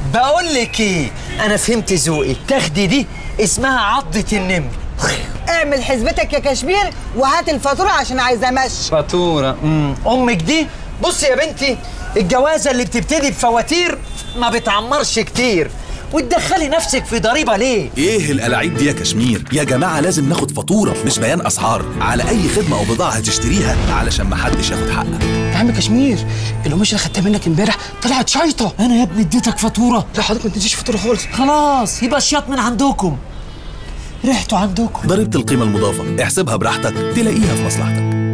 بقول لك ايه انا فهمت ذوقك تاخدي دي اسمها عضة النمر اعمل حسبتك يا كشمير وهات الفاتوره عشان عايزه امشي فاتورة امم امك دي بصي يا بنتي الجوازة اللي بتبتدي بفواتير ما بتعمرش كتير وتدخلي نفسك في ضريبة ليه؟ ايه القلاعيب دي يا كشمير يا جماعه لازم ناخد فاتوره مش بيان اسعار على اي خدمه او بضاعه هتشتريها علشان محدش ياخد حقك يا عم كشمير القماش اللي خدتها منك امبارح طلعت شايطه انا يا ابني اديتك فاتورة لا حضرتك ما تديش فاتوره خالص خلاص يبقى الشياط من عندكم ريحته عندكم ضريبه القيمه المضافه احسبها براحتك تلاقيها في مصلحتك